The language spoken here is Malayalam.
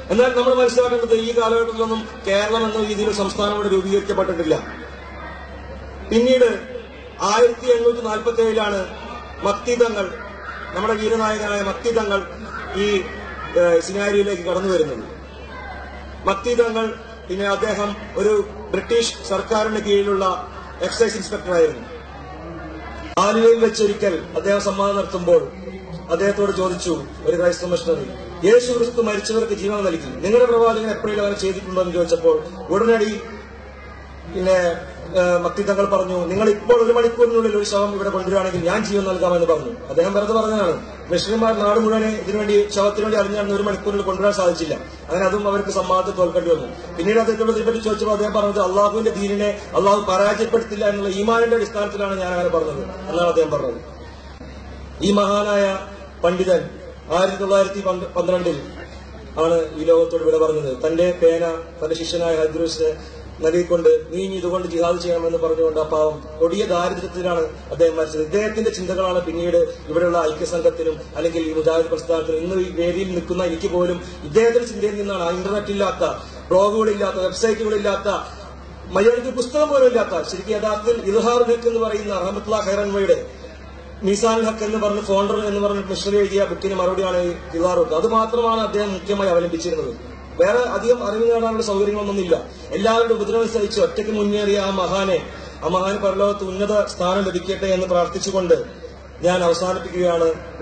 എന്നാൽ നമ്മൾ മനസ്സിലാക്കേണ്ടത് ഈ കാലഘട്ടത്തിലൊന്നും കേരളം എന്ന രീതിയിൽ ഒരു സംസ്ഥാനം ഇവിടെ രൂപീകരിക്കപ്പെട്ടിട്ടില്ല പിന്നീട് ആയിരത്തി എണ്ണൂറ്റി നാൽപ്പത്തി ഏഴിലാണ് മക്തിതങ്ങൾ നമ്മുടെ വീരനായകനായ മക്തിതങ്ങൾ ഈ ഏഹ്, സിനാരിയിലേക്ക് കടന്നു വരുന്നത് മക്തിതങ്ങൾ പിന്നെ അദ്ദേഹം ഒരു ബ്രിട്ടീഷ് സർക്കാരിന് കീഴിലുള്ള എക്സൈസ് ഇൻസ്പെക്ടറായിരുന്നു ആലുവയിൽ വെച്ചൊരിക്കൽ അദ്ദേഹം സംവാദം നടത്തുമ്പോൾ അദ്ദേഹത്തോട് ചോദിച്ചു ഒരു ക്രൈസ്തവ മിഷണറി യേശു ക്രിസ്തു മരിച്ചവർക്ക് ജീവൻ നൽകി നിങ്ങളുടെ പ്രവാചകൻ എപ്പോഴെങ്കിലും അങ്ങനെ ചെയ്തിട്ടുണ്ടോ എന്ന് ചോദിച്ചപ്പോൾ ഉടനടി പിന്നെ ഏഹ്, മക്തിതങ്ങൾ പറഞ്ഞു നിങ്ങൾ ഇപ്പോൾ ഒരു മണിക്കൂറിനുള്ളിൽ ഒരു ശവം ഇവിടെ കൊണ്ടുവരികയാണെങ്കിൽ ഞാൻ ജീവൻ നൽകാമെന്ന് പറഞ്ഞു അദ്ദേഹം വെറുതെ പറഞ്ഞതാണ് മിഷണറിമാർ നാട് മുഴുവനെ ഇതിനുവേണ്ടി ശവത്തിന് വേണ്ടി അറിഞ്ഞാൽ ഒരു മണിക്കൂറിൽ കൊണ്ടുവരാൻ സാധിച്ചില്ല അങ്ങനെ അതും അവർക്ക് സമ്മാനത്തിൽ തോൽക്കേണ്ടി വന്നു പിന്നീട് അദ്ദേഹത്തോട് ഇതിനെപ്പറ്റി ചോദിച്ചപ്പോൾ അദ്ദേഹം പറഞ്ഞത് അള്ളാഹുവിന്റെ ദീനിനെ അള്ളാഹു പരാജയപ്പെടുത്തില്ല എന്നുള്ള ഈമാനിന്റെ അടിസ്ഥാനത്തിലാണ് ഞാൻ അങ്ങനെ പറഞ്ഞത് എന്നാണ് അദ്ദേഹം പറഞ്ഞത് ഈ മഹാനായ പണ്ഡിതൻ ആയിരത്തി തൊള്ളായിരത്തി പന്ത് പന്ത്രണ്ടിൽ ആണ് ഈ ലോകത്തോട് വിട പറഞ്ഞത് തന്റെ പേന തന്റെ ശിഷ്യനായ ഹദ്രൂസിന് നൽകിക്കൊണ്ട് നീ ഇനി ഇതുകൊണ്ട് ജിഹാദ് ചെയ്യണമെന്ന് പറഞ്ഞുകൊണ്ട് ആ പാവം കൊടിയ ദാരിദ്ര്യത്തിലാണ് അദ്ദേഹം മരിച്ചത് ഇദ്ദേഹത്തിന്റെ ചിന്തകളാണ് പിന്നീട് ഇവിടെയുള്ള ഐക്യസംഘത്തിനും അല്ലെങ്കിൽ ഈ മുജാഹിദ് പ്രസ്ഥാനത്തിനും ഇന്ന് ഈ വേദിയിൽ നിൽക്കുന്ന എനിക്ക് പോലും ഇദ്ദേഹത്തിന്റെ ചിന്തയിൽ നിന്നാണ് ആ ഇന്റർനെറ്റ് ഇല്ലാത്ത ബ്ലോഗുകളില്ലാത്ത വെബ്സൈറ്റുകളില്ലാത്ത മലയാളത്തിൽ പുസ്തകം പോലും ഇല്ലാത്ത ശരിക്കും യഥാർത്ഥത്തിൽ ഇൽഹാർ ഹക്ക് എന്ന് പറയുന്ന റഹമത്തുള്ള ഖൈറൻവയുടെ നിസാൻ ഹക്ക് എന്ന് പറഞ്ഞ് ഫോണ്ടർ എന്ന് പറഞ്ഞ് മിഷണറി എഴുതിയ ബുക്കിന് മറുപടിയാണ് ഈ ഇൽഹാർ ഹക്ക് അത് മാത്രമാണ് അദ്ദേഹം മുഖ്യമായി അവലംബിച്ചിരുന്നത് വേറെ അധികം അറിവ് നേടാനുള്ള സൗകര്യങ്ങളൊന്നുമില്ല എല്ലാവരുടെ ഉപദ്രവം സഹിച്ച് ഒറ്റയ്ക്ക് മുന്നേറിയ ആ മഹാനെ ആ മഹാൻ പരലോകത്ത് ഉന്നത സ്ഥാനം ലഭിക്കട്ടെ എന്ന് പ്രാർത്ഥിച്ചുകൊണ്ട് ഞാൻ അവസാനിപ്പിക്കുകയാണ്